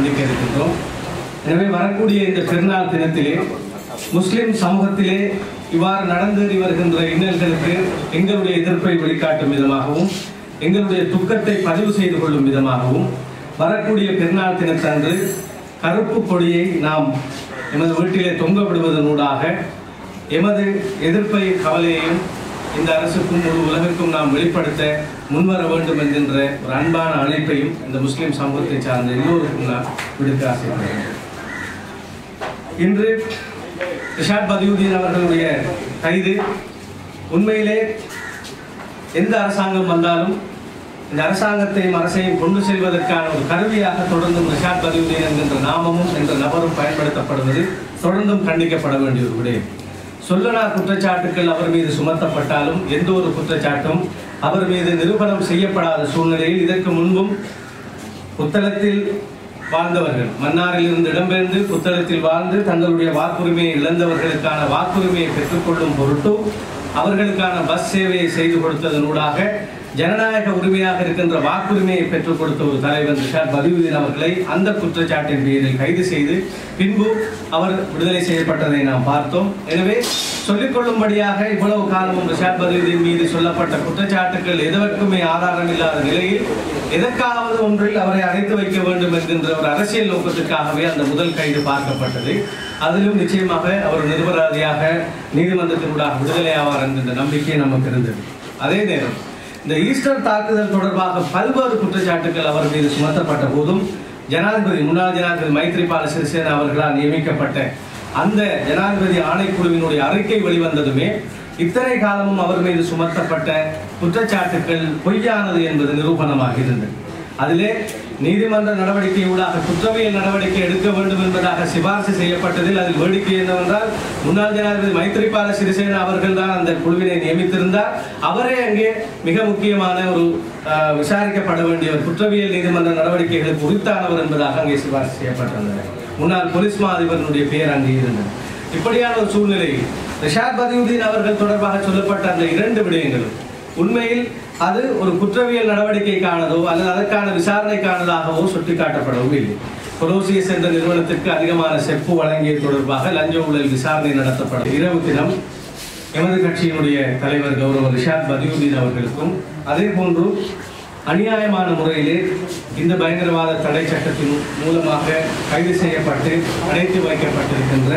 சந்திக்க இருக்கின்றோம் எனவே வரக்கூடிய இந்த பெருநாள் தினத்திலே முஸ்லிம் சமூகத்திலே இவ்வாறு நடந்தேறி வருகின்ற இன்னல்களுக்கு எங்களுடைய எதிர்ப்பை வெளிக்காட்டும் விதமாகவும் எங்களுடைய துக்கத்தை பதிவு செய்து கொள்ளும் விதமாகவும் வரக்கூடிய பெருநாள் தினத்தன்று கருப்பு கொடியை நாம் எமது வீட்டிலே தொங்க விடுவதனூடாக எமது எதிர்ப்பை கவலையையும் இந்த அரசுக்கும் முழு உலகிற்கும் நாம் வெளிப்படுத்த முன்வர வேண்டும் என்கின்ற ஒரு அன்பான அழைப்பையும் இந்த முஸ்லிம் சமூகத்தை சார்ந்த எல்லோருக்கும் நான் விடுக்க ஆசைப்படுகிறேன் இன்று ரிஷாட் பதியுதீன் அவர்களுடைய கைது உண்மையிலே எந்த அரசாங்கம் வந்தாலும் இந்த அரசாங்கத்தையும் அரசையும் கொண்டு செல்வதற்கான ஒரு கருவியாக தொடர்ந்தும் ரிஷாட் பதியுதீன் என்கின்ற நாமமும் என்ற நபரும் பயன்படுத்தப்படுவது தொடர்ந்தும் கண்டிக்கப்பட வேண்டிய ஒரு விடயம் சொல்லனா குற்றச்சாட்டுகள் அவர் மீது சுமத்தப்பட்டாலும் எந்த ஒரு குற்றச்சாட்டும் அவர் மீது நிரூபணம் செய்யப்படாத சூழ்நிலையில் இதற்கு முன்பும் புத்தளத்தில் வாழ்ந்தவர்கள் மன்னாரில் இருந்து இடம்பெயர்ந்து புத்தளத்தில் வாழ்ந்து தங்களுடைய வாக்குரிமையை இழந்தவர்களுக்கான வாக்குரிமையை பெற்றுக்கொள்ளும் பொருட்டு அவர்களுக்கான பஸ் சேவையை செய்து கொடுத்ததனூடாக ஜனநாயக உரிமையாக இருக்கின்ற வாக்குரிமையை பெற்றுக் கொடுத்த ஒரு தலைவர் ரிஷாத் பதிவுதீன் அவர்களை அந்த குற்றச்சாட்டின் பேரில் கைது செய்து பின்பு அவர் விடுதலை செய்யப்பட்டதை நாம் பார்த்தோம் எனவே சொல்லிக்கொள்ளும்படியாக இவ்வளவு காலமும் ரிஷாத் பதிவுதீன் மீது சொல்லப்பட்ட குற்றச்சாட்டுகள் எதற்குமே ஆதாரம் இல்லாத நிலையில் எதற்காவது ஒன்றில் அவரை அடைத்து வைக்க வேண்டும் என்கின்ற ஒரு அரசியல் நோக்கத்திற்காகவே அந்த முதல் கைது பார்க்கப்பட்டது அதிலும் நிச்சயமாக அவர் நிரபராதியாக நீதிமன்றத்தினூடாக விடுதலை ஆவார் என்கின்ற நம்பிக்கை நமக்கு இருந்தது அதே நேரம் இந்த ஈஸ்டர் தாக்குதல் தொடர்பாக பல்வேறு குற்றச்சாட்டுகள் அவர் மீது சுமத்தப்பட்ட போதும் ஜனாதிபதி முன்னாள் ஜனாதிபதி மைத்ரிபால சிறிசேனா அவர்களால் நியமிக்கப்பட்ட அந்த ஜனாதிபதி ஆணைக்குழுவினுடைய அறிக்கை வெளிவந்ததுமே இத்தனை காலமும் அவர் மீது சுமத்தப்பட்ட குற்றச்சாட்டுகள் பொய்யானது என்பது நிரூபணமாக இருந்தது அதிலே நீதிமன்ற நடவடிக்கையூடாக குற்றவியல் நடவடிக்கை எடுக்க வேண்டும் என்பதாக சிபார்சு செய்யப்பட்டதில் அதில் வேடிக்கை என்னவென்றால் முன்னாள் ஜனாதிபதி மைத்ரிபால சிறிசேனா அவர்கள் தான் அந்த குழுவினை நியமித்திருந்தார் அவரே அங்கே மிக முக்கியமான ஒரு ஆஹ், விசாரிக்கப்பட வேண்டிய ஒரு குற்றவியல் நீதிமன்ற நடவடிக்கைகளுக்கு உரித்தானவர் என்பதாக அங்கே சிபார்சு செய்யப்பட்டிருந்தது முன்னாள் போலீஸ் மா அதிபரினுடைய பெயர் அங்கே இருந்தது இப்படியான ஒரு சூழ்நிலையில் ரிஷாத் பதியுதீன் அவர்கள் தொடர்பாக சொல்லப்பட்ட அந்த இரண்டு விடயங்களும் உண்மையில் அது ஒரு குற்றவியல் நடவடிக்கைக்கானதோ அல்லது அதற்கான விசாரணைக்கானதாகவோ சுட்டிக்காட்டப்படவும் இல்லை கொலோசியஸ் என்ற நிறுவனத்திற்கு அதிகமான செப்பு வழங்கியது தொடர்பாக லஞ்ச ஊழல் விசாரணை நடத்தப்படும் இரவு தினம் எமது கட்சியினுடைய தலைவர் கௌரவ ரிஷாத் பதியுதீன் அவர்களுக்கும் அதே போன்று அநியாயமான முறையிலே இந்த பயங்கரவாத தடை சட்டத்தின் மூலமாக கைது செய்யப்பட்டு அடைத்து வைக்கப்பட்டிருக்கின்ற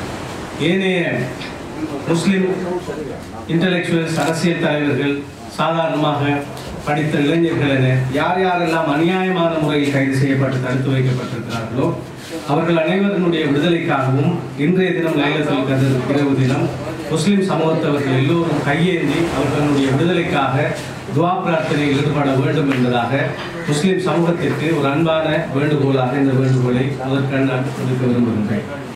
ஏனைய முஸ்லிம் இன்டலெக்சுவல்ஸ் அரசியல் தலைவர்கள் சாதாரணமாக படித்த இளைஞர்கள் என யார் யாரெல்லாம் அநியாயமான முறையில் கைது செய்யப்பட்டு தடுத்து வைக்கப்பட்டிருக்கிறார்களோ அவர்கள் அனைவரினுடைய விடுதலைக்காகவும் இன்றைய தினம் லைலத்துல் கதிர் இரவு தினம் முஸ்லிம் சமூகத்தவர்கள் எல்லோரும் கையேந்தி அவர்களுடைய விடுதலைக்காக துவா பிரார்த்தனையில் ஈடுபட வேண்டும் என்பதாக முஸ்லிம் சமூகத்திற்கு ஒரு அன்பான வேண்டுகோளாக இந்த வேண்டுகோளை முதற்கண் நான் கொடுக்க விரும்புகின்றேன்